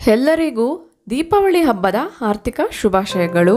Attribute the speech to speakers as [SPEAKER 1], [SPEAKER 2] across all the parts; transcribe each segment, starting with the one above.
[SPEAKER 1] ಎಲ್ಲರಿಗೂ ದೀಪಾವಳಿ ಹಬ್ಬದ ಆರ್ಥಿಕ ಶುಭಾಶಯಗಳು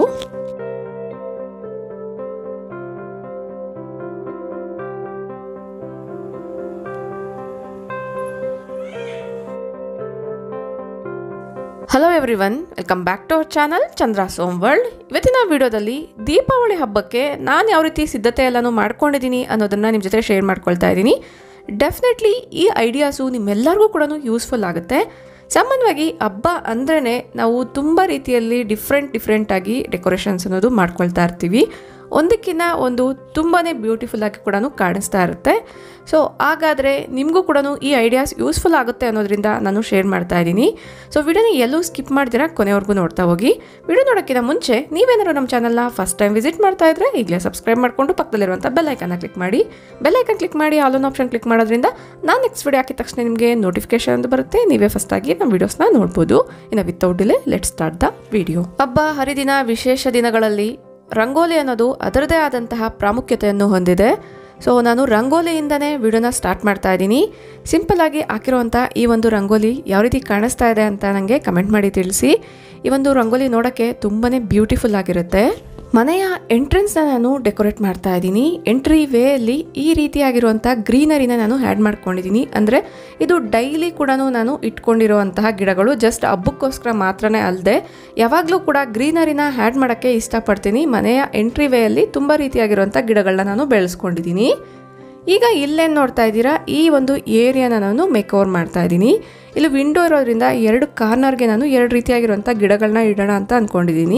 [SPEAKER 1] hello everyone welcome back to our channel Chandra Som world ಇವತ್ತಿನ ವಿಡಿಯೋದಲ್ಲಿ ದೀಪಾವಳಿ ಹಬ್ಬಕ್ಕೆ ನಾನು ಯಾವ ರೀತಿ ಸಿದ್ಧತೆ ಎಲ್ಲನೂ ಮಾಡ್ಕೊಂಡಿದ್ದೀನಿ ಅನ್ನೋದನ್ನು ನಿಮ್ಮ ಜೊತೆ ಶೇರ್ ಮಾಡ್ಕೊಳ್ತಾ ಇದ್ದೀನಿ ಡೆಫಿನೆಟ್ಲಿ ಈ ಐಡಿಯಾಸು ನಿಮ್ಮೆಲ್ಲರಿಗೂ ಕೂಡ ಯೂಸ್ಫುಲ್ ಆಗುತ್ತೆ ಸಾಮಾನ್ಯವಾಗಿ ಹಬ್ಬ ಅಂದ್ರೇ ನಾವು ತುಂಬ ರೀತಿಯಲ್ಲಿ ಡಿಫ್ರೆಂಟ್ ಡಿಫ್ರೆಂಟಾಗಿ ಡೆಕೋರೇಷನ್ಸ್ ಅನ್ನೋದು ಮಾಡ್ಕೊಳ್ತಾ ಇರ್ತೀವಿ ಒಂದಕ್ಕಿಂತ ಒಂದು ತುಂಬಾ ಬ್ಯೂಟಿಫುಲ್ ಆಗಿ ಕೂಡ ಕಾಣಿಸ್ತಾ ಇರುತ್ತೆ ಸೊ ಹಾಗಾದರೆ ನಿಮಗೂ ಕೂಡ ಈ ಐಡಿಯಾಸ್ ಯೂಸ್ಫುಲ್ ಆಗುತ್ತೆ ಅನ್ನೋದ್ರಿಂದ ನಾನು ಶೇರ್ ಮಾಡ್ತಾ ಇದ್ದೀನಿ ಸೊ ವಿಡಿಯೋನ ಎಲ್ಲೂ ಸ್ಕಿಪ್ ಮಾಡ್ದಿರಾ ಕೊನೆವರೆಗೂ ನೋಡ್ತಾ ಹೋಗಿ ವಿಡಿಯೋ ನೋಡೋಕ್ಕಿಂತ ಮುಂಚೆ ನೀವೇನಾದ್ರು ನಮ್ಮ ಚಾನಲ್ನ ಫಸ್ಟ್ ಟೈಮ್ ವಿಸಿಟ್ ಮಾಡ್ತಾ ಇದ್ರೆ ಈಗಲೇ ಸಬ್ಸ್ಕ್ರೈಬ್ ಮಾಡಿಕೊಂಡು ಪಕ್ಕದಲ್ಲಿರುವಂಥ ಬೆಲ್ ಐಕನ್ನ ಕ್ಲಿಕ್ ಮಾಡಿ ಬೆಲ್ ಐಕನ್ ಕ್ಲಿಕ್ ಮಾಡಿ ಆಲ್ ಆನ್ ಆಪ್ಷನ್ ಕ್ಲಿಕ್ ಮಾಡೋದ್ರಿಂದ ನಾನು ನೆಕ್ಸ್ಟ್ ವಿಡಿಯೋ ಹಾಕಿದ ತಕ್ಷಣ ನಿಮಗೆ ನೋಟಿಫಿಕೇಶನ್ ಅಂತ ಬರುತ್ತೆ ನೀವೇ ಫಸ್ಟ್ ಆಗಿ ನಮ್ಮ ವಿಡಿಯೋಸ್ನ ನೋಡ್ಬೋದು ಇನ್ನು without delay let start the video ಹಬ್ಬ ಹರಿದಿನ ವಿಶೇಷ ದಿನಗಳಲ್ಲಿ ರಂಗೋಲಿ ಅನ್ನೋದು ಅದರದೇ ಆದಂತಹ ಪ್ರಾಮುಖ್ಯತೆಯನ್ನು ಹೊಂದಿದೆ ಸೊ ನಾನು ರಂಗೋಲಿಯಿಂದನೇ ವಿಡಿಯೋನ ಸ್ಟಾರ್ಟ್ ಮಾಡ್ತಾ ಇದ್ದೀನಿ ಸಿಂಪಲ್ ಆಗಿ ಹಾಕಿರುವಂಥ ಈ ಒಂದು ರಂಗೋಲಿ ಯಾವ ರೀತಿ ಕಾಣಿಸ್ತಾ ಇದೆ ಅಂತ ನನಗೆ ಕಮೆಂಟ್ ಮಾಡಿ ತಿಳಿಸಿ ಈ ಒಂದು ರಂಗೋಲಿ ನೋಡೋಕ್ಕೆ ತುಂಬಾ ಬ್ಯೂಟಿಫುಲ್ ಆಗಿರುತ್ತೆ ಮನೆಯ ಎಂಟ್ರೆನ್ಸ್ನ ನಾನು ಡೆಕೋರೇಟ್ ಮಾಡ್ತಾ ಇದ್ದೀನಿ ಎಂಟ್ರಿ ವೇಯಲ್ಲಿ ಈ ರೀತಿಯಾಗಿರುವಂಥ ಗ್ರೀನರಿನ ನಾನು ಆ್ಯಡ್ ಮಾಡ್ಕೊಂಡಿದ್ದೀನಿ ಅಂದರೆ ಇದು ಡೈಲಿ ಕೂಡ ನಾನು ಇಟ್ಕೊಂಡಿರುವಂತಹ ಗಿಡಗಳು ಜಸ್ಟ್ ಹಬ್ಬಕ್ಕೋಸ್ಕರ ಮಾತ್ರನೇ ಅಲ್ಲದೆ ಯಾವಾಗಲೂ ಕೂಡ ಗ್ರೀನರಿನ ಆ್ಯಡ್ ಮಾಡೋಕ್ಕೆ ಇಷ್ಟಪಡ್ತೀನಿ ಮನೆಯ ಎಂಟ್ರಿ ವೇಯಲ್ಲಿ ತುಂಬ ರೀತಿಯಾಗಿರುವಂಥ ಗಿಡಗಳನ್ನ ನಾನು ಬೆಳೆಸ್ಕೊಂಡಿದ್ದೀನಿ ಈಗ ಇಲ್ಲೇನು ನೋಡ್ತಾ ಇದ್ದೀರಾ ಈ ಒಂದು ಏರಿಯಾನ ನಾನು ಮೇಕ್ ಓವರ್ ಮಾಡ್ತಾ ಇದ್ದೀನಿ ಇಲ್ಲಿ ವಿಂಡೋ ಇರೋದ್ರಿಂದ ಎರಡು ಕಾರ್ನರ್ಗೆ ನಾನು ಎರಡು ರೀತಿಯಾಗಿರುವಂಥ ಗಿಡಗಳನ್ನ ಇಡೋಣ ಅಂತ ಅಂದ್ಕೊಂಡಿದ್ದೀನಿ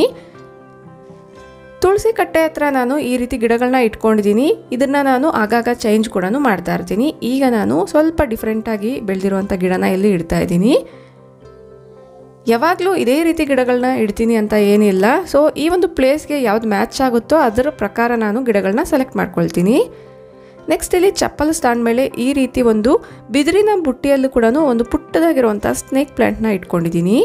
[SPEAKER 1] ತುಳಸಿ ಕಟ್ಟೆ ಹತ್ರ ನಾನು ಈ ರೀತಿ ಗಿಡಗಳನ್ನ ಇಟ್ಕೊಂಡಿದ್ದೀನಿ ಇದನ್ನು ನಾನು ಆಗಾಗ ಚೇಂಜ್ ಕೂಡ ಮಾಡ್ತಾ ಇರ್ತೀನಿ ಈಗ ನಾನು ಸ್ವಲ್ಪ ಡಿಫ್ರೆಂಟಾಗಿ ಬೆಳೆದಿರುವಂಥ ಗಿಡನ ಇಲ್ಲಿ ಇಡ್ತಾ ಇದ್ದೀನಿ ಯಾವಾಗಲೂ ಇದೇ ರೀತಿ ಗಿಡಗಳನ್ನ ಇಡ್ತೀನಿ ಅಂತ ಏನಿಲ್ಲ ಸೊ ಈ ಒಂದು ಪ್ಲೇಸ್ಗೆ ಯಾವ್ದು ಮ್ಯಾಚ್ ಆಗುತ್ತೋ ಅದರ ಪ್ರಕಾರ ನಾನು ಗಿಡಗಳನ್ನ ಸೆಲೆಕ್ಟ್ ಮಾಡ್ಕೊಳ್ತೀನಿ ನೆಕ್ಸ್ಟ್ ಇಲ್ಲಿ ಚಪ್ಪಲ್ ಸ್ಟ್ಯಾಂಡ್ ಮೇಲೆ ಈ ರೀತಿ ಒಂದು ಬಿದಿರಿನ ಬುಟ್ಟಿಯಲ್ಲೂ ಕೂಡ ಒಂದು ಪುಟ್ಟದಾಗಿರುವಂಥ ಸ್ನೇಕ್ ಪ್ಲ್ಯಾಂಟ್ನ ಇಟ್ಕೊಂಡಿದ್ದೀನಿ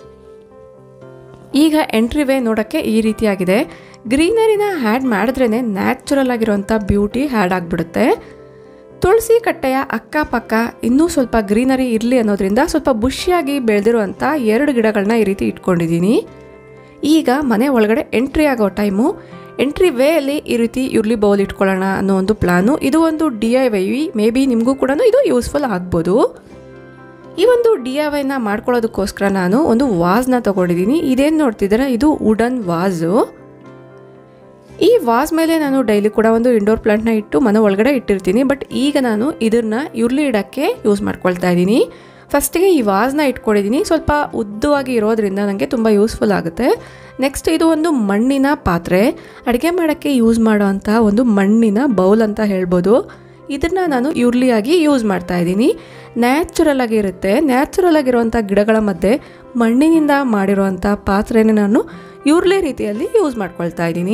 [SPEAKER 1] ಈಗ ಎಂಟ್ರಿ ವೇ ನೋಡೋಕ್ಕೆ ಈ ರೀತಿಯಾಗಿದೆ ಗ್ರೀನರಿನ ಹ್ಯಾಡ್ ಮಾಡಿದ್ರೇ ನ್ಯಾಚುರಲ್ ಆಗಿರುವಂಥ ಬ್ಯೂಟಿ ಹ್ಯಾಡ್ ಆಗಿಬಿಡುತ್ತೆ ತುಳಸಿ ಕಟ್ಟೆಯ ಅಕ್ಕಪಕ್ಕ ಇನ್ನೂ ಸ್ವಲ್ಪ ಗ್ರೀನರಿ ಇರಲಿ ಅನ್ನೋದ್ರಿಂದ ಸ್ವಲ್ಪ ಬುಷಿಯಾಗಿ ಬೆಳೆದಿರುವಂಥ ಎರಡು ಗಿಡಗಳನ್ನ ಈ ರೀತಿ ಇಟ್ಕೊಂಡಿದ್ದೀನಿ ಈಗ ಮನೆ ಒಳಗಡೆ ಎಂಟ್ರಿ ಆಗೋ ಟೈಮು ಎಂಟ್ರಿ ವೇಯಲ್ಲಿ ಈ ರೀತಿ ಉರ್ಲಿ ಬೌಲ್ ಇಟ್ಕೊಳ್ಳೋಣ ಅನ್ನೋ ಒಂದು ಪ್ಲಾನು ಇದು ಒಂದು D I Y maybe ನಿಮಗೂ ಕೂಡ ಇದು ಯೂಸ್ಫುಲ್ ಆಗ್ಬೋದು ಈ ಒಂದು ಡಿ ಐ ವೈನ ಮಾಡ್ಕೊಳ್ಳೋದಕ್ಕೋಸ್ಕರ ನಾನು ಒಂದು ವಾಸ್ನ ತೊಗೊಂಡಿದ್ದೀನಿ ಇದೇನು ನೋಡ್ತಿದ್ದೀರಾ ಇದು ವುಡನ್ ವಾಸು ಈ ವಾಸ್ ಮೇಲೆ ನಾನು ಡೈಲಿ ಕೂಡ ಒಂದು ಇಂಡೋರ್ ಪ್ಲಾಂಟ್ನ ಇಟ್ಟು ಮನೆ ಒಳಗಡೆ ಇಟ್ಟಿರ್ತೀನಿ ಬಟ್ ಈಗ ನಾನು ಇದನ್ನ ಉರ್ಲಿ ಇಡೋಕ್ಕೆ ಯೂಸ್ ಮಾಡ್ಕೊಳ್ತಾ ಇದ್ದೀನಿ ಫಸ್ಟಿಗೆ ಈ ವಾಸ್ನ ಇಟ್ಕೊಂಡಿದ್ದೀನಿ ಸ್ವಲ್ಪ ಉದ್ದವಾಗಿ ಇರೋದ್ರಿಂದ ನನಗೆ ತುಂಬ ಯೂಸ್ಫುಲ್ ಆಗುತ್ತೆ ನೆಕ್ಸ್ಟ್ ಇದು ಒಂದು ಮಣ್ಣಿನ ಪಾತ್ರೆ ಅಡುಗೆ ಮಾಡೋಕ್ಕೆ ಯೂಸ್ ಮಾಡೋವಂಥ ಒಂದು ಮಣ್ಣಿನ ಬೌಲ್ ಅಂತ ಹೇಳ್ಬೋದು ಇದನ್ನು ನಾನು ಉರ್ಲಿಯಾಗಿ ಯೂಸ್ ಮಾಡ್ತಾ ಇದ್ದೀನಿ ನ್ಯಾಚುರಲ್ ಆಗಿರುತ್ತೆ ನ್ಯಾಚುರಲ್ ಆಗಿರುವಂಥ ಗಿಡಗಳ ಮಧ್ಯೆ ಮಣ್ಣಿನಿಂದ ಮಾಡಿರುವಂಥ ಪಾತ್ರೆನ ನಾನು ಉರ್ಲಿ ರೀತಿಯಲ್ಲಿ ಯೂಸ್ ಮಾಡ್ಕೊಳ್ತಾ ಇದ್ದೀನಿ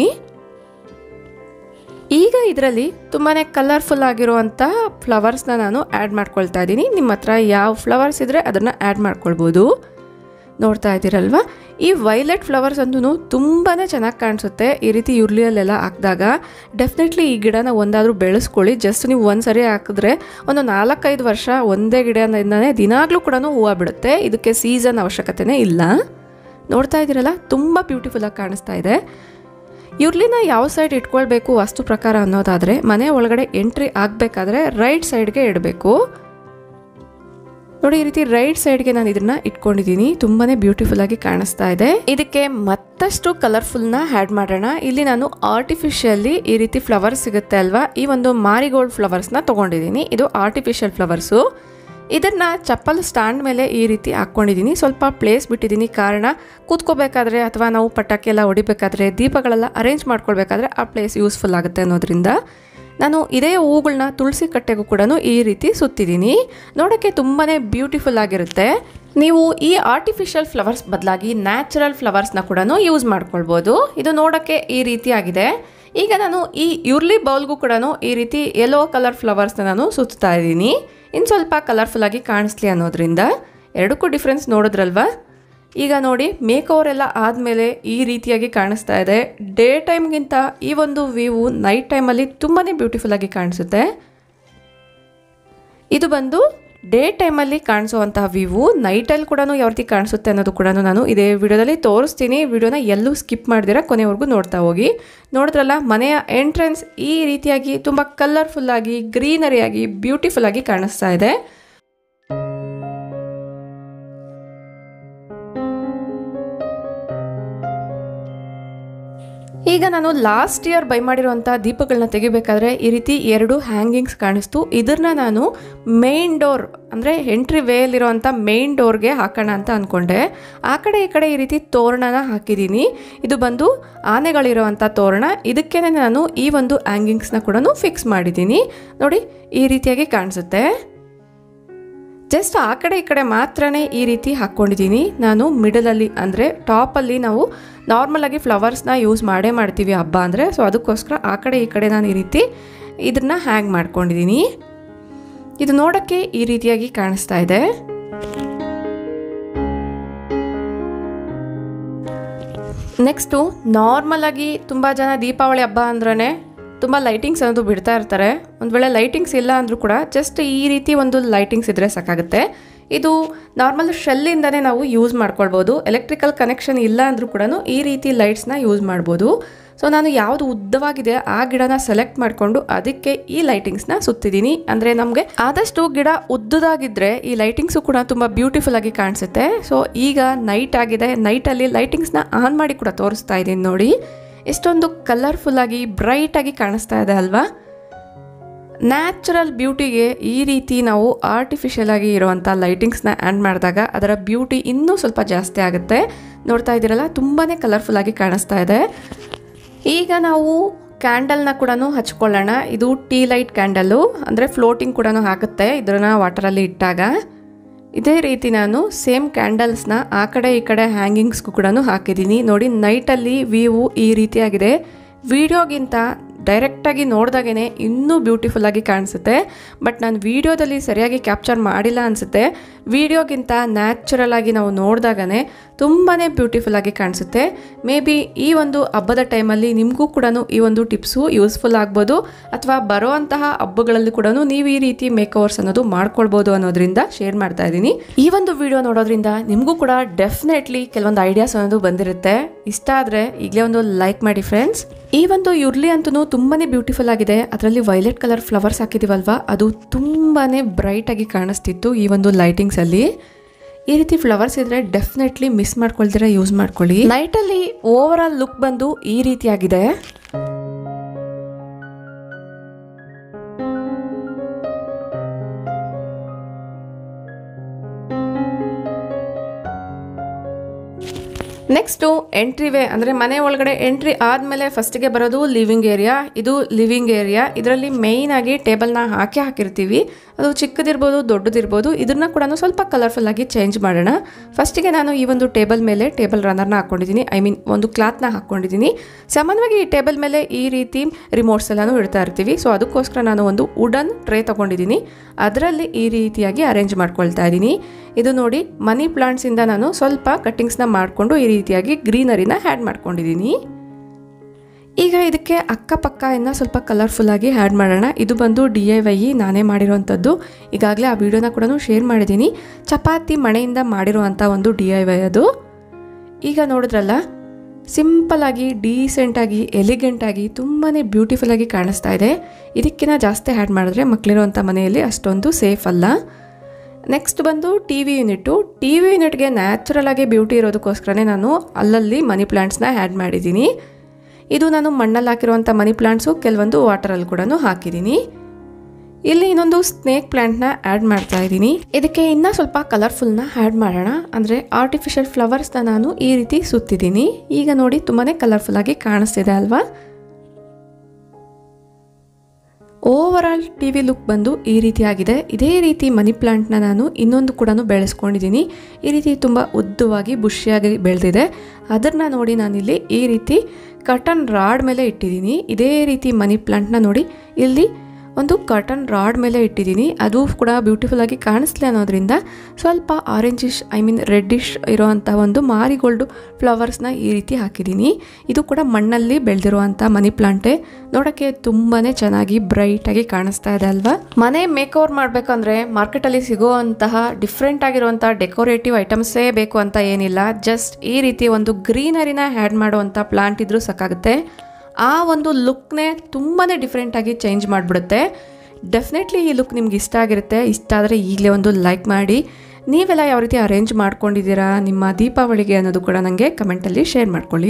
[SPEAKER 1] ಈಗ ಇದರಲ್ಲಿ ತುಂಬಾ ಕಲರ್ಫುಲ್ ಆಗಿರುವಂಥ ಫ್ಲವರ್ಸ್ನ ನಾನು ಆ್ಯಡ್ ಮಾಡ್ಕೊಳ್ತಾ ಇದ್ದೀನಿ ನಿಮ್ಮ ಹತ್ರ ಯಾವ ಫ್ಲವರ್ಸ್ ಇದ್ದರೆ ಅದನ್ನು ಆ್ಯಡ್ ಮಾಡ್ಕೊಳ್ಬೋದು ನೋಡ್ತಾ ಇದ್ದೀರಲ್ವ ಈ ವೈಲೆಟ್ ಫ್ಲವರ್ಸ್ ಅಂತೂ ತುಂಬಾ ಚೆನ್ನಾಗಿ ಕಾಣಿಸುತ್ತೆ ಈ ರೀತಿ ಉರ್ಲಿಯಲ್ಲೆಲ್ಲ ಹಾಕಿದಾಗ ಡೆಫಿನೆಟ್ಲಿ ಈ ಗಿಡನ ಒಂದಾದರೂ ಬೆಳೆಸ್ಕೊಳ್ಳಿ ಜಸ್ಟ್ ನೀವು ಒಂದು ಸರಿ ಹಾಕಿದ್ರೆ ಒಂದು ನಾಲ್ಕೈದು ವರ್ಷ ಒಂದೇ ಗಿಡದಿಂದನೇ ದಿನಾಗಲೂ ಕೂಡ ಹೂವು ಬಿಡುತ್ತೆ ಇದಕ್ಕೆ ಸೀಸನ್ ಅವಶ್ಯಕತೆನೇ ಇಲ್ಲ ನೋಡ್ತಾ ಇದ್ದೀರಲ್ಲ ತುಂಬ ಬ್ಯೂಟಿಫುಲ್ಲಾಗಿ ಕಾಣಿಸ್ತಾ ಇದೆ ಇವ್ರಲಿನ ಯಾವ ಸೈಡ್ ಇಟ್ಕೊಳ್ಬೇಕು ವಾಸ್ತು ಪ್ರಕಾರ ಅನ್ನೋದಾದರೆ ಮನೆ ಒಳಗಡೆ ಎಂಟ್ರಿ ಆಗಬೇಕಾದ್ರೆ ರೈಟ್ ಸೈಡ್ಗೆ ಇಡಬೇಕು ನೋಡಿ ಈ ರೀತಿ ರೈಟ್ ಸೈಡ್ಗೆ ನಾನು ಇದನ್ನ ಇಟ್ಕೊಂಡಿದ್ದೀನಿ ತುಂಬಾನೇ ಬ್ಯೂಟಿಫುಲ್ ಆಗಿ ಕಾಣಿಸ್ತಾ ಇದೆ ಇದಕ್ಕೆ ಮತ್ತಷ್ಟು ಕಲರ್ಫುಲ್ನ ಆ್ಯಡ್ ಮಾಡೋಣ ಇಲ್ಲಿ ನಾನು ಆರ್ಟಿಫಿಷಿಯಲಿ ಈ ರೀತಿ ಫ್ಲವರ್ಸ್ ಸಿಗುತ್ತೆ ಅಲ್ವಾ ಈ ಒಂದು ಮಾರಿಗೋಲ್ಡ್ ಫ್ಲವರ್ಸ್ನ ತೊಗೊಂಡಿದ್ದೀನಿ ಇದು ಆರ್ಟಿಫಿಷಿಯಲ್ ಫ್ಲವರ್ಸು ಇದನ್ನ ಚಪ್ಪಲ್ ಸ್ಟ್ಯಾಂಡ್ ಮೇಲೆ ಈ ರೀತಿ ಹಾಕ್ಕೊಂಡಿದ್ದೀನಿ ಸ್ವಲ್ಪ ಪ್ಲೇಸ್ ಬಿಟ್ಟಿದ್ದೀನಿ ಕಾರಣ ಕೂತ್ಕೋಬೇಕಾದ್ರೆ ಅಥವಾ ನಾವು ಪಟಾಕಿ ಎಲ್ಲ ಹೊಡಿಬೇಕಾದ್ರೆ ದೀಪಗಳೆಲ್ಲ ಅರೇಂಜ್ ಮಾಡ್ಕೊಳ್ಬೇಕಾದ್ರೆ ಆ ಪ್ಲೇಸ್ ಯೂಸ್ಫುಲ್ ಆಗುತ್ತೆ ಅನ್ನೋದ್ರಿಂದ ನಾನು ಇದೇ ಹೂಗಳನ್ನ ತುಳಸಿ ಕಟ್ಟೆಗೂ ಕೂಡ ಈ ರೀತಿ ಸುತ್ತಿದ್ದೀನಿ ನೋಡೋಕ್ಕೆ ತುಂಬಾ ಬ್ಯೂಟಿಫುಲ್ ಆಗಿರುತ್ತೆ ನೀವು ಈ ಆರ್ಟಿಫಿಷಿಯಲ್ ಫ್ಲವರ್ಸ್ ಬದಲಾಗಿ ನ್ಯಾಚುರಲ್ ಫ್ಲವರ್ಸ್ನ ಕೂಡ ಯೂಸ್ ಮಾಡ್ಕೊಳ್ಬೋದು ಇದು ನೋಡೋಕ್ಕೆ ಈ ರೀತಿಯಾಗಿದೆ ಈಗ ನಾನು ಈ ಯುರ್ಲಿ ಬೌಲ್ಗೂ ಕೂಡ ಈ ರೀತಿ ಯೆಲ್ಲೋ ಕಲರ್ ಫ್ಲವರ್ಸ್ನ ನಾನು ಸುತ್ತಾ ಇದ್ದೀನಿ ಇನ್ನು ಸ್ವಲ್ಪ ಕಲರ್ಫುಲ್ಲಾಗಿ ಕಾಣಿಸ್ಲಿ ಅನ್ನೋದ್ರಿಂದ ಎರಡಕ್ಕೂ ಡಿಫ್ರೆನ್ಸ್ ನೋಡಿದ್ರಲ್ವಾ ಈಗ ನೋಡಿ ಮೇಕ್ ಓವರ್ ಎಲ್ಲ ಆದಮೇಲೆ ಈ ರೀತಿಯಾಗಿ ಕಾಣಿಸ್ತಾ ಇದೆ ಡೇ ಟೈಮ್ಗಿಂತ ಈ ಒಂದು ವ್ಯೂ ನೈಟ್ ಟೈಮಲ್ಲಿ ತುಂಬಾ ಬ್ಯೂಟಿಫುಲ್ಲಾಗಿ ಕಾಣಿಸುತ್ತೆ ಇದು ಬಂದು ಡೇ ಟೈಮಲ್ಲಿ ಕಾಣಿಸುವಂತಹ ವ್ಯೂ ನೈಟಲ್ಲಿ ಕೂಡ ಯಾವ ರೀತಿ ಕಾಣಿಸುತ್ತೆ ಅನ್ನೋದು ಕೂಡ ನಾನು ಇದೇ ವಿಡಿಯೋದಲ್ಲಿ ತೋರಿಸ್ತೀನಿ ವಿಡಿಯೋನ ಎಲ್ಲೂ ಸ್ಕಿಪ್ ಮಾಡಿದಿರ ಕೊನೆವರೆಗೂ ನೋಡ್ತಾ ಹೋಗಿ ನೋಡಿದ್ರಲ್ಲ ಮನೆಯ ಎಂಟ್ರೆನ್ಸ್ ಈ ರೀತಿಯಾಗಿ ತುಂಬ ಕಲರ್ಫುಲ್ಲಾಗಿ ಗ್ರೀನರಿಯಾಗಿ ಬ್ಯೂಟಿಫುಲ್ ಆಗಿ ಕಾಣಿಸ್ತಾ ಇದೆ ಈಗ ನಾನು ಲಾಸ್ಟ್ ಇಯರ್ ಬೈ ಮಾಡಿರುವಂಥ ದೀಪಗಳನ್ನ ತೆಗಿಬೇಕಾದ್ರೆ ಈ ರೀತಿ ಎರಡು ಹ್ಯಾಂಗಿಂಗ್ಸ್ ಕಾಣಿಸ್ತು ಇದನ್ನ ನಾನು ಮೇನ್ ಡೋರ್ ಅಂದರೆ ಎಂಟ್ರಿ ವೇಯಲ್ಲಿರುವಂಥ ಮೇನ್ ಡೋರ್ಗೆ ಹಾಕೋಣ ಅಂತ ಅಂದ್ಕೊಂಡೆ ಆ ಕಡೆ ಈ ಕಡೆ ಈ ರೀತಿ ತೋರಣನ ಹಾಕಿದ್ದೀನಿ ಇದು ಬಂದು ಆನೆಗಳಿರುವಂಥ ತೋರಣ ಇದಕ್ಕೇ ನಾನು ಈ ಒಂದು ಹ್ಯಾಂಗಿಂಗ್ಸ್ನ ಕೂಡ ಫಿಕ್ಸ್ ಮಾಡಿದ್ದೀನಿ ನೋಡಿ ಈ ರೀತಿಯಾಗಿ ಕಾಣಿಸುತ್ತೆ ಜಸ್ಟ್ ಆ ಕಡೆ ಈ ಕಡೆ ಮಾತ್ರನೇ ಈ ರೀತಿ ಹಾಕ್ಕೊಂಡಿದ್ದೀನಿ ನಾನು ಮಿಡಲಲ್ಲಿ ಅಂದರೆ ಟಾಪಲ್ಲಿ ನಾವು ನಾರ್ಮಲಾಗಿ ಫ್ಲವರ್ಸ್ನ ಯೂಸ್ ಮಾಡೇ ಮಾಡ್ತೀವಿ ಹಬ್ಬ ಅಂದರೆ ಸೊ ಅದಕ್ಕೋಸ್ಕರ ಆ ಕಡೆ ಈ ಕಡೆ ನಾನು ಈ ರೀತಿ ಇದನ್ನ ಹ್ಯಾಂಗ್ ಮಾಡ್ಕೊಂಡಿದ್ದೀನಿ ಇದು ನೋಡೋಕ್ಕೆ ಈ ರೀತಿಯಾಗಿ ಕಾಣಿಸ್ತಾ ಇದೆ ನೆಕ್ಸ್ಟು ನಾರ್ಮಲಾಗಿ ತುಂಬ ಜನ ದೀಪಾವಳಿ ಹಬ್ಬ ಅಂದ್ರೇ ತುಂಬ ಲೈಟಿಂಗ್ಸ್ ಅನ್ನೋದು ಬಿಡ್ತಾ ಇರ್ತಾರೆ ಒಂದು ವೇಳೆ ಲೈಟಿಂಗ್ಸ್ ಇಲ್ಲ ಅಂದರೂ ಕೂಡ ಜಸ್ಟ್ ಈ ರೀತಿ ಒಂದು ಲೈಟಿಂಗ್ಸ್ ಇದ್ದರೆ ಸಾಕಾಗುತ್ತೆ ಇದು ನಾರ್ಮಲ್ ಶೆಲ್ಲಿಂದನೇ ನಾವು ಯೂಸ್ ಮಾಡ್ಕೊಳ್ಬೋದು ಎಲೆಕ್ಟ್ರಿಕಲ್ ಕನೆಕ್ಷನ್ ಇಲ್ಲ ಅಂದರೂ ಕೂಡ ಈ ರೀತಿ ಲೈಟ್ಸ್ನ ಯೂಸ್ ಮಾಡ್ಬೋದು ಸೊ ನಾನು ಯಾವುದು ಉದ್ದವಾಗಿದೆ ಆ ಗಿಡನ ಸೆಲೆಕ್ಟ್ ಮಾಡಿಕೊಂಡು ಅದಕ್ಕೆ ಈ ಲೈಟಿಂಗ್ಸ್ನ ಸುತ್ತಿದ್ದೀನಿ ಅಂದರೆ ನಮಗೆ ಆದಷ್ಟು ಗಿಡ ಉದ್ದದಾಗಿದ್ದರೆ ಈ ಲೈಟಿಂಗ್ಸು ಕೂಡ ತುಂಬ ಬ್ಯೂಟಿಫುಲ್ ಆಗಿ ಕಾಣಿಸುತ್ತೆ ಸೊ ಈಗ ನೈಟ್ ಆಗಿದೆ ನೈಟಲ್ಲಿ ಲೈಟಿಂಗ್ಸ್ನ ಆನ್ ಮಾಡಿ ಕೂಡ ತೋರಿಸ್ತಾ ಇದ್ದೀನಿ ನೋಡಿ ಎಷ್ಟೊಂದು ಕಲರ್ಫುಲ್ಲಾಗಿ ಬ್ರೈಟಾಗಿ ಕಾಣಿಸ್ತಾ ಇದೆ ಅಲ್ವಾ ನ್ಯಾಚುರಲ್ ಬ್ಯೂಟಿಗೆ ಈ ರೀತಿ ನಾವು ಆರ್ಟಿಫಿಷಿಯಲ್ ಆಗಿ ಇರುವಂಥ ಲೈಟಿಂಗ್ಸ್ನ ಆ್ಯಡ್ ಮಾಡಿದಾಗ ಅದರ ಬ್ಯೂಟಿ ಇನ್ನೂ ಸ್ವಲ್ಪ ಜಾಸ್ತಿ ಆಗುತ್ತೆ ನೋಡ್ತಾ ಇದ್ದೀರಲ್ಲ ತುಂಬಾ ಕಲರ್ಫುಲ್ಲಾಗಿ ಕಾಣಿಸ್ತಾ ಇದೆ ಈಗ ನಾವು ಕ್ಯಾಂಡಲ್ನ ಕೂಡ ಹಚ್ಕೊಳ್ಳೋಣ ಇದು ಟೀ ಲೈಟ್ ಕ್ಯಾಂಡಲ್ಲು ಅಂದರೆ ಫ್ಲೋಟಿಂಗ್ ಕೂಡ ಆಗುತ್ತೆ ಇದನ್ನ ವಾಟರಲ್ಲಿ ಇಟ್ಟಾಗ ಇದೇ ರೀತಿ ನಾನು ಸೇಮ್ ಕ್ಯಾಂಡಲ್ಸ್ನ ಆ ಕಡೆ ಈ ಕಡೆ ಹ್ಯಾಂಗಿಂಗ್ಸ್ಗೂ ಕೂಡ ಹಾಕಿದ್ದೀನಿ ನೋಡಿ ನೈಟಲ್ಲಿ ವ್ಯೂ ಈ ರೀತಿಯಾಗಿದೆ ವಿಡಿಯೋಗಿಂತ ಡೈರೆಕ್ಟಾಗಿ ನೋಡಿದಾಗೇ ಇನ್ನೂ ಬ್ಯೂಟಿಫುಲ್ಲಾಗಿ ಕಾಣಿಸುತ್ತೆ ಬಟ್ ನಾನು ವಿಡಿಯೋದಲ್ಲಿ ಸರಿಯಾಗಿ ಕ್ಯಾಪ್ಚರ್ ಮಾಡಿಲ್ಲ ಅನಿಸುತ್ತೆ ವಿಡಿಯೋಗಿಂತ ನ್ಯಾಚುರಲ್ ಆಗಿ ನಾವು ನೋಡಿದಾಗನೇ ತುಂಬಾ ಬ್ಯೂಟಿಫುಲ್ಲಾಗಿ ಕಾಣಿಸುತ್ತೆ ಮೇ ಬಿ ಈ ಒಂದು ಹಬ್ಬದ ಟೈಮಲ್ಲಿ ನಿಮಗೂ ಕೂಡ ಈ ಒಂದು ಟಿಪ್ಸು ಯೂಸ್ಫುಲ್ ಆಗ್ಬೋದು ಅಥವಾ ಬರುವಂತಹ ಹಬ್ಬಗಳಲ್ಲಿ ಕೂಡ ನೀವು ಈ ರೀತಿ ಮೇಕ್ ಓವರ್ಸ್ ಅನ್ನೋದು ಮಾಡ್ಕೊಳ್ಬೋದು ಅನ್ನೋದ್ರಿಂದ ಶೇರ್ ಮಾಡ್ತಾ ಇದ್ದೀನಿ ಈ ಒಂದು ವಿಡಿಯೋ ನೋಡೋದ್ರಿಂದ ನಿಮಗೂ ಕೂಡ ಡೆಫಿನೆಟ್ಲಿ ಕೆಲವೊಂದು ಐಡಿಯಾಸ್ ಅನ್ನೋದು ಬಂದಿರುತ್ತೆ ಇಷ್ಟ ಆದರೆ ಈಗಲೇ ಒಂದು ಲೈಕ್ ಮಾಡಿ ಫ್ರೆಂಡ್ಸ್ ಈ ಒಂದು ಯುರ್ಲಿ ಅಂತೂ ತುಂಬಾ ಬ್ಯೂಟಿಫುಲ್ ಆಗಿದೆ ಅದರಲ್ಲಿ ವೈಲೆಟ್ ಕಲರ್ ಫ್ಲವರ್ಸ್ ಹಾಕಿದೀವಲ್ವಾ ಅದು ತುಂಬಾ ಬ್ರೈಟ್ ಆಗಿ ಕಾಣಿಸ್ತಿತ್ತು ಈ ಒಂದು ಲೈಟಿಂಗ್ಸ್ ಅಲ್ಲಿ ಈ ರೀತಿ ಫ್ಲವರ್ಸ್ ಇದ್ರೆ ಡೆಫಿನೆಟ್ಲಿ ಮಿಸ್ ಮಾಡ್ಕೊಳ್ದಿರ ಯೂಸ್ ಮಾಡ್ಕೊಳ್ಳಿ ನೈಟಲ್ಲಿ ಓವರ್ ಆಲ್ ಲುಕ್ ಬಂದು ಈ ರೀತಿಯಾಗಿದೆ ನೆಕ್ಸ್ಟು ಎಂಟ್ರಿ ವೇ ಅಂದರೆ ಮನೆ ಒಳಗಡೆ ಎಂಟ್ರಿ ಆದಮೇಲೆ ಫಸ್ಟಿಗೆ ಬರೋದು ಲಿವಿಂಗ್ ಏರಿಯಾ ಇದು ಲಿವಿಂಗ್ ಏರಿಯಾ ಇದರಲ್ಲಿ ಮೇಯ್ನ್ ಆಗಿ ಟೇಬಲ್ನ ಹಾಕಿ ಹಾಕಿರ್ತೀವಿ ಅದು ಚಿಕ್ಕದಿರ್ಬೋದು ದೊಡ್ಡದಿರ್ಬೋದು ಇದನ್ನ ಕೂಡ ಸ್ವಲ್ಪ ಕಲರ್ಫುಲ್ ಆಗಿ ಚೇಂಜ್ ಮಾಡೋಣ ಫಸ್ಟಿಗೆ ನಾನು ಈ ಒಂದು ಟೇಬಲ್ ಮೇಲೆ ಟೇಬಲ್ ರನ್ನರ್ನ ಹಾಕ್ಕೊಂಡಿದ್ದೀನಿ ಐ ಮೀನ್ ಒಂದು ಕ್ಲಾತ್ನ ಹಾಕ್ಕೊಂಡಿದ್ದೀನಿ ಸಾಮಾನ್ಯವಾಗಿ ಈ ಟೇಬಲ್ ಮೇಲೆ ಈ ರೀತಿ ರಿಮೋಟ್ಸ್ ಎಲ್ಲನೂ ಇಡ್ತಾ ಇರ್ತೀವಿ ಸೊ ಅದಕ್ಕೋಸ್ಕರ ನಾನು ಒಂದು ವುಡನ್ ಟ್ರೇ ತೊಗೊಂಡಿದ್ದೀನಿ ಅದರಲ್ಲಿ ಈ ರೀತಿಯಾಗಿ ಅರೇಂಜ್ ಮಾಡ್ಕೊಳ್ತಾ ಇದ್ದೀನಿ ಇದು ನೋಡಿ ಮನಿ ಪ್ಲಾಂಟ್ಸಿಂದ ನಾನು ಸ್ವಲ್ಪ ಕಟ್ಟಿಂಗ್ಸ್ನ ಮಾಡಿಕೊಂಡು ಈ ರೀತಿಯಾಗಿ ಗ್ರೀನರಿನ ಹ್ಯಾಡ್ ಮಾಡ್ಕೊಂಡಿದ್ದೀನಿ ಈಗ ಇದಕ್ಕೆ ಅಕ್ಕಪಕ್ಕ ಇನ್ನು ಸ್ವಲ್ಪ ಕಲರ್ಫುಲ್ಲಾಗಿ ಆ್ಯಡ್ ಮಾಡೋಣ ಇದು ಬಂದು ಡಿ ಐ ವೈ ನಾನೇ ಮಾಡಿರೋವಂಥದ್ದು ಈಗಾಗಲೇ ಆ ವಿಡಿಯೋನ ಕೂಡ ಶೇರ್ ಮಾಡಿದ್ದೀನಿ ಚಪಾತಿ ಮಣೆಯಿಂದ ಮಾಡಿರುವಂಥ ಒಂದು ಡಿ ಐ ವೈ ಅದು ಈಗ ನೋಡಿದ್ರಲ್ಲ ಸಿಂಪಲ್ಲಾಗಿ ಡೀಸೆಂಟಾಗಿ ಎಲಿಗೆಂಟಾಗಿ ತುಂಬಾ ಬ್ಯೂಟಿಫುಲ್ಲಾಗಿ ಕಾಣಿಸ್ತಾ ಇದೆ ಇದಕ್ಕಿಂತ ಜಾಸ್ತಿ ಆ್ಯಡ್ ಮಾಡಿದ್ರೆ ಮಕ್ಕಳಿರುವಂಥ ಮನೆಯಲ್ಲಿ ಅಷ್ಟೊಂದು ಸೇಫ್ ಅಲ್ಲ ನೆಕ್ಸ್ಟ್ ಬಂದು T V unit T V ಯೂನಿಟ್ಗೆ ನ್ಯಾಚುರಲ್ ಆಗಿ ಬ್ಯೂಟಿ ಇರೋದಕ್ಕೋಸ್ಕರನೇ ನಾನು ಅಲ್ಲಲ್ಲಿ ಮನಿ ಪ್ಲಾಂಟ್ಸ್ನ ಆ್ಯಡ್ ಮಾಡಿದ್ದೀನಿ ಇದು ನಾನು ಮಣ್ಣಲ್ಲಿ ಹಾಕಿರುವಂಥ ಮನಿ ಪ್ಲಾಂಟ್ಸು ಕೆಲವೊಂದು ವಾಟರಲ್ಲಿ ಕೂಡ ಹಾಕಿದ್ದೀನಿ ಇಲ್ಲಿ ಇನ್ನೊಂದು ಸ್ನೇಕ್ ಪ್ಲಾಂಟ್ನ ಆ್ಯಡ್ ಮಾಡ್ತಾ ಇದ್ದೀನಿ ಇದಕ್ಕೆ ಇನ್ನೂ ಸ್ವಲ್ಪ ಕಲರ್ಫುಲ್ನ ಆ್ಯಡ್ ಮಾಡೋಣ ಅಂದರೆ ಆರ್ಟಿಫಿಷಿಯಲ್ ಫ್ಲವರ್ಸ್ನ ನಾನು ಈ ರೀತಿ ಸುತ್ತಿದ್ದೀನಿ ಈಗ ನೋಡಿ ತುಂಬಾ ಕಲರ್ಫುಲ್ಲಾಗಿ ಕಾಣಿಸ್ತಿದೆ ಅಲ್ವಾ overall T V look ಬಂದು ಈ ರೀತಿಯಾಗಿದೆ ಇದೇ ರೀತಿ ಮನಿ ಪ್ಲಾಂಟ್ನ ನಾನು ಇನ್ನೊಂದು ಕೂಡ ಬೆಳೆಸ್ಕೊಂಡಿದ್ದೀನಿ ಈ ರೀತಿ ತುಂಬ ಉದ್ದವಾಗಿ ಬುಷಿಯಾಗಿ ಬೆಳೆದಿದೆ ಅದನ್ನು ನೋಡಿ ನಾನಿಲ್ಲಿ ಈ ರೀತಿ ಕಟನ್ ರಾಡ್ ಮೇಲೆ ಇಟ್ಟಿದ್ದೀನಿ ಇದೇ ರೀತಿ ಮನಿ ಪ್ಲಾಂಟ್ನ ನೋಡಿ ಇಲ್ಲಿ ಒಂದು ಕರ್ಟನ್ ರಾಡ್ ಮೇಲೆ ಇಟ್ಟಿದ್ದೀನಿ ಅದು ಕೂಡ ಬ್ಯೂಟಿಫುಲ್ ಆಗಿ ಕಾಣಿಸ್ಲಿ ಅನ್ನೋದ್ರಿಂದ ಸ್ವಲ್ಪ ಆರೆಂಜಿಶ್ ಐ ಮೀನ್ ರೆಡ್ಡಿಶ್ ಇರೋವಂಥ ಒಂದು ಮಾರಿಗೋಲ್ಡು ಫ್ಲವರ್ಸ್ನ ಈ ರೀತಿ ಹಾಕಿದ್ದೀನಿ ಇದು ಕೂಡ ಮಣ್ಣಲ್ಲಿ ಬೆಳೆದಿರುವಂಥ ಮನಿ ಪ್ಲಾಂಟೇ ನೋಡೋಕ್ಕೆ ತುಂಬಾ ಚೆನ್ನಾಗಿ ಬ್ರೈಟಾಗಿ ಕಾಣಿಸ್ತಾ ಇದೆ ಅಲ್ವಾ ಮನೆ ಮೇಕ್ ಓವರ್ ಮಾಡಬೇಕಂದ್ರೆ ಮಾರ್ಕೆಟಲ್ಲಿ ಸಿಗುವಂತಹ ಡಿಫ್ರೆಂಟ್ ಆಗಿರುವಂಥ ಡೆಕೋರೇಟಿವ್ ಐಟಮ್ಸೇ ಬೇಕು ಅಂತ ಏನಿಲ್ಲ ಜಸ್ಟ್ ಈ ರೀತಿ ಒಂದು ಗ್ರೀನರಿನ ಹ್ಯಾಡ್ ಮಾಡುವಂಥ ಪ್ಲಾಂಟ್ ಇದ್ರೂ ಸಾಕಾಗುತ್ತೆ ಆ ಒಂದು ಲುಕ್ನೇ ತುಂಬಾ ಡಿಫ್ರೆಂಟಾಗಿ ಚೇಂಜ್ ಮಾಡಿಬಿಡುತ್ತೆ ಡೆಫಿನೆಟ್ಲಿ ಈ ಲುಕ್ ನಿಮ್ಗೆ ಇಷ್ಟ ಆಗಿರುತ್ತೆ ಇಷ್ಟ ಆದರೆ ಈಗಲೇ ಒಂದು ಲೈಕ್ ಮಾಡಿ ನೀವೆಲ್ಲ ಯಾವ ರೀತಿ ಅರೇಂಜ್ ಮಾಡ್ಕೊಂಡಿದ್ದೀರಾ ನಿಮ್ಮ ದೀಪಾವಳಿಗೆ ಅನ್ನೋದು ಕೂಡ ನನಗೆ ಕಮೆಂಟಲ್ಲಿ ಶೇರ್ ಮಾಡ್ಕೊಳ್ಳಿ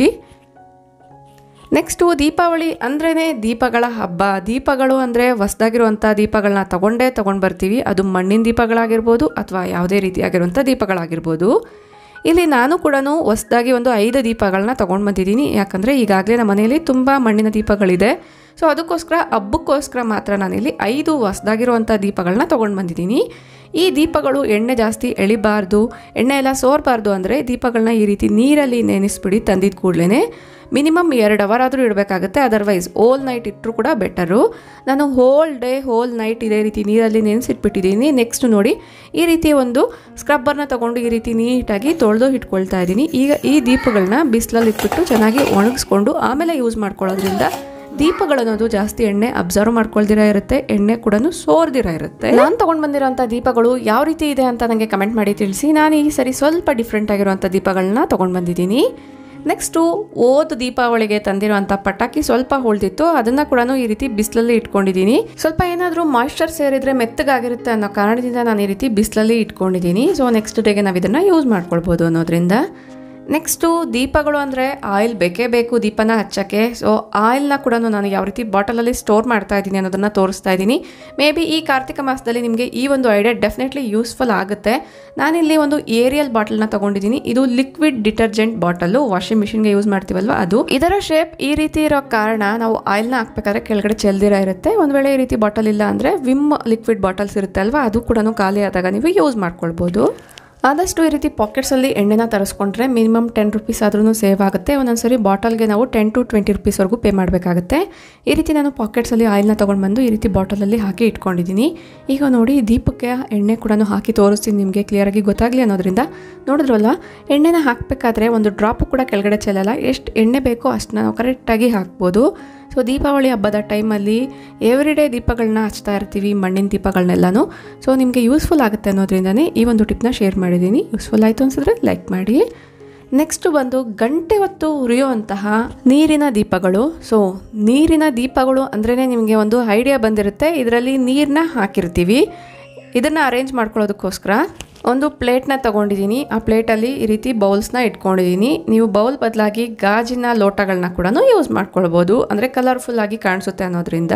[SPEAKER 1] ನೆಕ್ಸ್ಟು ದೀಪಾವಳಿ ಅಂದ್ರೇ ದೀಪಗಳ ಹಬ್ಬ ದೀಪಗಳು ಅಂದರೆ ಹೊಸ್ದಾಗಿರುವಂಥ ದೀಪಗಳನ್ನ ತಗೊಂಡೇ ತೊಗೊಂಡು ಬರ್ತೀವಿ ಅದು ಮಣ್ಣಿನ ದೀಪಗಳಾಗಿರ್ಬೋದು ಅಥವಾ ಯಾವುದೇ ರೀತಿಯಾಗಿರುವಂಥ ದೀಪಗಳಾಗಿರ್ಬೋದು ಇಲ್ಲಿ ನಾನು ಕೂಡ ಹೊಸ್ದಾಗಿ ಒಂದು ಐದು ದೀಪಗಳನ್ನ ತೊಗೊಂಡು ಬಂದಿದ್ದೀನಿ ಯಾಕಂದರೆ ಈಗಾಗಲೇ ನಮ್ಮ ಮನೆಯಲ್ಲಿ ತುಂಬ ಮಣ್ಣಿನ ದೀಪಗಳಿದೆ ಸೊ ಅದಕ್ಕೋಸ್ಕರ ಹಬ್ಬಕ್ಕೋಸ್ಕರ ಮಾತ್ರ ನಾನಿಲ್ಲಿ ಐದು ಹೊಸ್ದಾಗಿರುವಂಥ ದೀಪಗಳನ್ನ ತೊಗೊಂಡು ಬಂದಿದ್ದೀನಿ ಈ ದೀಪಗಳು ಎಣ್ಣೆ ಜಾಸ್ತಿ ಎಳಿಬಾರ್ದು ಎಣ್ಣೆ ಎಲ್ಲ ಸೋರಬಾರ್ದು ಅಂದರೆ ದೀಪಗಳನ್ನ ಈ ರೀತಿ ನೀರಲ್ಲಿ ನೆನೆಸ್ಬಿಡಿ ತಂದಿದ್ದ ಕೂಡಲೇ ಮಿನಿಮಮ್ ಎರಡು ಅವರ್ ಆದರೂ ಇಡಬೇಕಾಗುತ್ತೆ ಅದರ್ವೈಸ್ ಹೋಲ್ ನೈಟ್ ಇಟ್ಟರು ಕೂಡ ಬೆಟರು ನಾನು ಹೋಲ್ ಡೇ ಹೋಲ್ ನೈಟ್ ಇದೇ ರೀತಿ ನೀರಲ್ಲಿ ನೆನೆಸಿಟ್ಬಿಟ್ಟಿದ್ದೀನಿ ನೆಕ್ಸ್ಟ್ ನೋಡಿ ಈ ರೀತಿ ಒಂದು ಸ್ಕ್ರಬ್ಬರ್ನ ತೊಗೊಂಡು ಈ ರೀತಿ ನೀಟಾಗಿ ತೊಳೆದು ಇಟ್ಕೊಳ್ತಾ ಇದ್ದೀನಿ ಈಗ ಈ ದೀಪಗಳನ್ನ ಬಿಸಿಲಲ್ಲಿ ಇಟ್ಬಿಟ್ಟು ಚೆನ್ನಾಗಿ ಒಣಗಿಸ್ಕೊಂಡು ಆಮೇಲೆ ಯೂಸ್ ಮಾಡ್ಕೊಳ್ಳೋದ್ರಿಂದ ದೀಪಗಳನ್ನೋದು ಜಾಸ್ತಿ ಎಣ್ಣೆ ಅಬ್ಸರ್ವ್ ಮಾಡ್ಕೊಳ್ದಿರ ಇರುತ್ತೆ ಎಣ್ಣೆ ಕೂಡ ಸೋರ್ದಿರ ಇರುತ್ತೆ ನಾನು ತೊಗೊಂಡು ಬಂದಿರೋಂಥ ದೀಪಗಳು ಯಾವ ರೀತಿ ಇದೆ ಅಂತ ನನಗೆ ಕಮೆಂಟ್ ಮಾಡಿ ತಿಳಿಸಿ ನಾನು ಈ ಸರಿ ಸ್ವಲ್ಪ ಡಿಫ್ರೆಂಟ್ ಆಗಿರುವಂಥ ದೀಪಗಳನ್ನ ತೊಗೊಂಡು ಬಂದಿದ್ದೀನಿ ನೆಕ್ಸ್ಟು ಓದ್ ದೀಪಾವಳಿಗೆ ತಂದಿರುವಂಥ ಪಟಾಕಿ ಸ್ವಲ್ಪ ಉಳ್ದಿತ್ತು ಅದನ್ನು ಕೂಡ ಈ ರೀತಿ ಬಿಸಿಲಲ್ಲಿ ಇಟ್ಕೊಂಡಿದ್ದೀನಿ ಸ್ವಲ್ಪ ಏನಾದರೂ ಮಾಯ್ಶ್ಚರ್ ಸೇರಿದ್ರೆ ಮೆತ್ತಗಾಗಿರುತ್ತೆ ಅನ್ನೋ ಕಾರಣದಿಂದ ನಾನು ಈ ರೀತಿ ಬಿಸಿಲಲ್ಲಿ ಇಟ್ಕೊಂಡಿದ್ದೀನಿ ಸೊ ನೆಕ್ಸ್ಟ್ ಡೇಗೆ ನಾವು ಇದನ್ನು ಯೂಸ್ ಮಾಡ್ಕೊಳ್ಬೋದು ಅನ್ನೋದ್ರಿಂದ ನೆಕ್ಸ್ಟು ದೀಪಗಳು ಅಂದರೆ ಆಯಿಲ್ ಬೇಕೇ ಬೇಕು ದೀಪನ ಹಚ್ಚೋಕ್ಕೆ ಸೊ ಆಯಿಲ್ನ ಕೂಡ ನಾನು ಯಾವ ರೀತಿ ಬಾಟಲಲ್ಲಿ ಸ್ಟೋರ್ ಮಾಡ್ತಾ ಇದ್ದೀನಿ ಅನ್ನೋದನ್ನು ತೋರಿಸ್ತಾ ಇದ್ದೀನಿ ಮೇ ಬಿ ಈ ಕಾರ್ತಿಕ ಮಾಸದಲ್ಲಿ ನಿಮಗೆ ಈ ಒಂದು ಐಡಿಯಾ ಡೆಫಿನೆಟ್ಲಿ ಯೂಸ್ಫುಲ್ ಆಗುತ್ತೆ ನಾನಿಲ್ಲಿ ಒಂದು ಏರಿಯಲ್ ಬಾಟಲ್ನ ತೊಗೊಂಡಿದ್ದೀನಿ ಇದು ಲಿಕ್ವಿಡ್ ಡಿಟರ್ಜೆಂಟ್ ಬಾಟಲು ವಾಷಿಂಗ್ ಮಿಷಿನ್ಗೆ ಯೂಸ್ ಮಾಡ್ತೀವಲ್ವ ಅದು ಇದರ ಶೇಪ್ ಈ ರೀತಿ ಇರೋ ಕಾರಣ ನಾವು ಆಯಿಲ್ನ ಹಾಕ್ಬೇಕಾದ್ರೆ ಕೆಳಗಡೆ ಚೆಲ್ದಿರ ಇರುತ್ತೆ ಒಂದು ವೇಳೆ ಈ ರೀತಿ ಬಾಟಲ್ ಇಲ್ಲ ಅಂದರೆ ವಿಮ್ ಲಿಕ್ವಿಡ್ ಬಾಟಲ್ಸ್ ಇರುತ್ತೆ ಅಲ್ವಾ ಅದು ಕೂಡ ಖಾಲಿ ಆದಾಗ ನೀವು ಯೂಸ್ ಮಾಡ್ಕೊಳ್ಬೋದು ಆದಷ್ಟು ಈ ರೀತಿ ಪಾಕೆಟ್ಸಲ್ಲಿ ಎಣ್ಣೆನ ತರಿಸ್ಕೊಂಡ್ರೆ ಮಿನಿಮಮ್ ಟೆನ್ ರುಪೀಸ್ ಆದ್ರೂ ಸೇವ್ ಆಗುತ್ತೆ ಒಂದೊಂದ್ಸರಿ ಬಾಟಲ್ಗೆ ನಾವು ಟೆನ್ ಟು ಟ್ವೆಂಟಿ ರುಪೀಸ್ವರೆಗೂ ಪೇ ಮಾಡಬೇಕಾಗುತ್ತೆ ಈ ರೀತಿ ನಾನು ಪಾಕೆಟ್ಸಲ್ಲಿ ಆಯಿಲ್ನ ತೊಗೊಂಡು ಬಂದು ಈ ರೀತಿ ಬಾಟಲಲ್ಲಿ ಹಾಕಿ ಇಟ್ಕೊಂಡಿದ್ದೀನಿ ಈಗ ನೋಡಿ ದೀಪಕ್ಕೆ ಎಣ್ಣೆ ಕೂಡ ಹಾಕಿ ತೋರಿಸ್ತೀನಿ ನಿಮಗೆ ಕ್ಲಿಯರಾಗಿ ಗೊತ್ತಾಗಲಿ ಅನ್ನೋದ್ರಿಂದ ನೋಡಿದ್ರಲ್ಲ ಎಣ್ಣೆನ ಹಾಕಬೇಕಾದ್ರೆ ಒಂದು ಡ್ರಾಪು ಕೂಡ ಕೆಳಗಡೆ ಚೆಲ್ಲಲ್ಲ ಎಷ್ಟು ಎಣ್ಣೆ ಬೇಕೋ ಅಷ್ಟನ್ನ ನಾವು ಕರೆಕ್ಟಾಗಿ ಹಾಕ್ಬೋದು ಸೊ ದೀಪಾವಳಿ ಹಬ್ಬದ ಟೈಮಲ್ಲಿ ಎವ್ರಿ ಡೇ ದೀಪಗಳನ್ನ ಹಚ್ತಾ ಇರ್ತೀವಿ ಮಣ್ಣಿನ ದೀಪಗಳನ್ನೆಲ್ಲನೂ ಸೊ ನಿಮಗೆ ಯೂಸ್ಫುಲ್ ಆಗುತ್ತೆ ಅನ್ನೋದ್ರಿಂದನೇ ಈ ಒಂದು ಟಿಪ್ನ ಶೇರ್ ಮಾಡಿದ್ದೀನಿ ಯೂಸ್ಫುಲ್ ಆಯಿತು ಅನ್ಸಿದ್ರೆ ಲೈಕ್ ಮಾಡಿ ನೆಕ್ಸ್ಟ್ ಬಂದು ಗಂಟೆ ಹೊತ್ತು ಉರಿಯುವಂತಹ ನೀರಿನ ದೀಪಗಳು ಸೊ ನೀರಿನ ದೀಪಗಳು ಅಂದ್ರೇ ನಿಮಗೆ ಒಂದು ಐಡಿಯಾ ಬಂದಿರುತ್ತೆ ಇದರಲ್ಲಿ ನೀರನ್ನ ಹಾಕಿರ್ತೀವಿ ಇದನ್ನು ಅರೇಂಜ್ ಮಾಡ್ಕೊಳ್ಳೋದಕ್ಕೋಸ್ಕರ ಒಂದು ಪ್ಲೇಟ್ನ ತೊಗೊಂಡಿದ್ದೀನಿ ಆ ಪ್ಲೇಟಲ್ಲಿ ಈ ರೀತಿ ಬೌಲ್ಸ್ನ ಇಟ್ಕೊಂಡಿದ್ದೀನಿ ನೀವು ಬೌಲ್ ಬದಲಾಗಿ ಗಾಜಿನ ಲೋಟಗಳನ್ನ ಕೂಡ ಯೂಸ್ ಮಾಡ್ಕೊಳ್ಬೋದು ಅಂದರೆ ಕಲರ್ಫುಲ್ ಆಗಿ ಕಾಣಿಸುತ್ತೆ ಅನ್ನೋದ್ರಿಂದ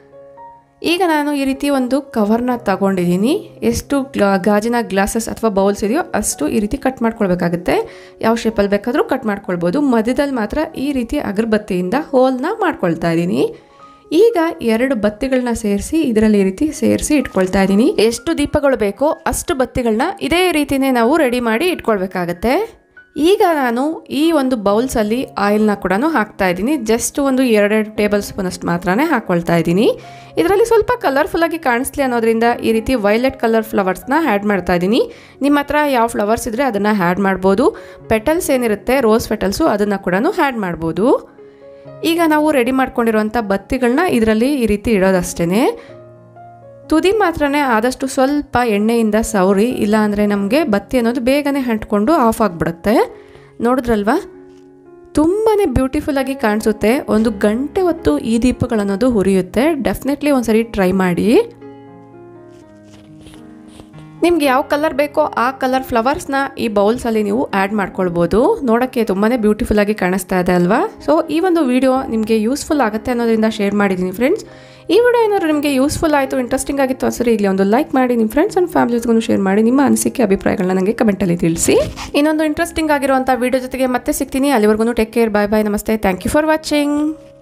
[SPEAKER 1] ಈಗ ನಾನು ಈ ರೀತಿ ಒಂದು ಕವರ್ನ ತಗೊಂಡಿದ್ದೀನಿ ಎಷ್ಟು ಗ್ಲಾ ಗಾಜಿನ ಗ್ಲಾಸಸ್ ಅಥವಾ ಬೌಲ್ಸ್ ಇದೆಯೋ ಅಷ್ಟು ಈ ರೀತಿ ಕಟ್ ಮಾಡ್ಕೊಳ್ಬೇಕಾಗುತ್ತೆ ಯಾವ ಶೇಪಲ್ಲಿ ಬೇಕಾದರೂ ಕಟ್ ಮಾಡ್ಕೊಳ್ಬೋದು ಮಧ್ಯದಲ್ಲಿ ಮಾತ್ರ ಈ ರೀತಿ ಅಗರಬತ್ತಿಯಿಂದ ಹೋಲ್ನ ಮಾಡ್ಕೊಳ್ತಾ ಇದ್ದೀನಿ ಈಗ ಎರಡು ಬತ್ತಿಗಳನ್ನ ಸೇರಿಸಿ ಇದರಲ್ಲಿ ಈ ರೀತಿ ಸೇರಿಸಿ ಇಟ್ಕೊಳ್ತಾ ಇದ್ದೀನಿ ಎಷ್ಟು ದೀಪಗಳು ಬೇಕೋ ಅಷ್ಟು ಬತ್ತಿಗಳನ್ನ ಇದೇ ರೀತಿನೇ ನಾವು ರೆಡಿ ಮಾಡಿ ಇಟ್ಕೊಳ್ಬೇಕಾಗತ್ತೆ ಈಗ ನಾನು ಈ ಒಂದು ಬೌಲ್ಸಲ್ಲಿ ಆಯಿಲ್ನ ಕೂಡ ಹಾಕ್ತಾ ಇದ್ದೀನಿ ಜಸ್ಟ್ ಒಂದು ಎರಡೆರಡು ಟೇಬಲ್ ಸ್ಪೂನಷ್ಟು ಮಾತ್ರನೇ ಹಾಕ್ಕೊಳ್ತಾ ಇದ್ದೀನಿ ಇದರಲ್ಲಿ ಸ್ವಲ್ಪ ಕಲರ್ಫುಲ್ಲಾಗಿ ಕಾಣಿಸ್ಲಿ ಅನ್ನೋದ್ರಿಂದ ಈ ರೀತಿ ವೈಲೆಟ್ ಕಲರ್ ಫ್ಲವರ್ಸ್ನ ಆ್ಯಡ್ ಮಾಡ್ತಾ ಇದ್ದೀನಿ ನಿಮ್ಮ ಹತ್ರ ಯಾವ ಫ್ಲವರ್ಸ್ ಇದ್ದರೆ ಅದನ್ನು ಆ್ಯಡ್ ಮಾಡ್ಬೋದು ಪೆಟಲ್ಸ್ ಏನಿರುತ್ತೆ ರೋಸ್ ಪೆಟಲ್ಸು ಅದನ್ನು ಕೂಡ ಆ್ಯಡ್ ಮಾಡ್ಬೋದು ಈಗ ನಾವು ರೆಡಿ ಮಾಡ್ಕೊಂಡಿರುವಂಥ ಬತ್ತಿಗಳನ್ನ ಇದರಲ್ಲಿ ಈ ರೀತಿ ಇಡೋದಷ್ಟೇ ತುದಿ ಮಾತ್ರನೇ ಆದಷ್ಟು ಸ್ವಲ್ಪ ಎಣ್ಣೆಯಿಂದ ಸವರಿ ಇಲ್ಲಾಂದರೆ ನಮಗೆ ಬತ್ತಿ ಅನ್ನೋದು ಬೇಗನೆ ಅಂಟ್ಕೊಂಡು ಆಫ್ ಆಗಿಬಿಡುತ್ತೆ ನೋಡಿದ್ರಲ್ವಾ ತುಂಬಾ ಬ್ಯೂಟಿಫುಲ್ಲಾಗಿ ಕಾಣಿಸುತ್ತೆ ಒಂದು ಗಂಟೆ ಹೊತ್ತು ಈ ದೀಪಗಳನ್ನೋದು ಹುರಿಯುತ್ತೆ ಡೆಫಿನೆಟ್ಲಿ ಒಂದ್ಸರಿ ಟ್ರೈ ಮಾಡಿ ನಿಮ್ಗೆ ಯಾವ ಕಲರ್ ಬೇಕೋ ಆ ಕಲರ್ ಫ್ಲವರ್ಸ್ನ ಈ ಬೌಲ್ಸಲ್ಲಿ ನೀವು ಆ್ಯಡ್ ಮಾಡ್ಕೊಳ್ಬೋದು ನೋಡೋಕ್ಕೆ ತುಂಬಾ ಬ್ಯೂಟಿಫುಲ್ಲಾಗಿ ಕಾಣಿಸ್ತಾ ಇದೆ ಅಲ್ವಾ ಸೊ ಈ ಒಂದು ವಿಡಿಯೋ ನಿಮಗೆ ಯೂಸ್ಫುಲ್ ಆಗುತ್ತೆ ಅನ್ನೋದ್ರಿಂದ ಶೇರ್ ಮಾಡಿದ್ದೀನಿ ಫ್ರೆಂಡ್ಸ್ ಈ ವಿಡಿಯೋ ಏನಾದರೂ ನಿಮಗೆ ಯೂಸ್ಫುಲ್ ಆಯಿತು ಇಂಟ್ರೆಸ್ಟಿಂಗ್ ಆಗಿತ್ತು ಅನ್ಸರಿ ಈಗಲೇ ಒಂದು ಲೈಕ್ ಮಾಡಿ ನಿಮ್ಮ ಫ್ರೆಂಡ್ಸ್ ಆ್ಯಂಡ್ ಫ್ಯಾಮಿಲೀಸ್ಗೂ ಶೇರ್ ಮಾಡಿ ನಿಮ್ಮ ಅನಿಸಿಕೆ ಅಭಿಪ್ರಾಯಗಳನ್ನ ನನಗೆ ಕಮೆಂಟಲ್ಲಿ ತಿಳಿಸಿ ಇನ್ನೊಂದು ಇಂಟ್ರೆಸ್ಟಿಂಗ್ ಆಗಿರುವಂಥ ವಿಡಿಯೋ ಜೊತೆಗೆ ಮತ್ತೆ ಸಿಗ್ತೀನಿ ಅಲ್ಲಿವರೆಗೂ ಟೇಕ್ ಕೇರ್ ಬಾಯ್ ಬಾಯ್ ನಮಸ್ತೆ ಥ್ಯಾಂಕ್ ಯು ಫಾರ್ ವಾಚಿಂಗ್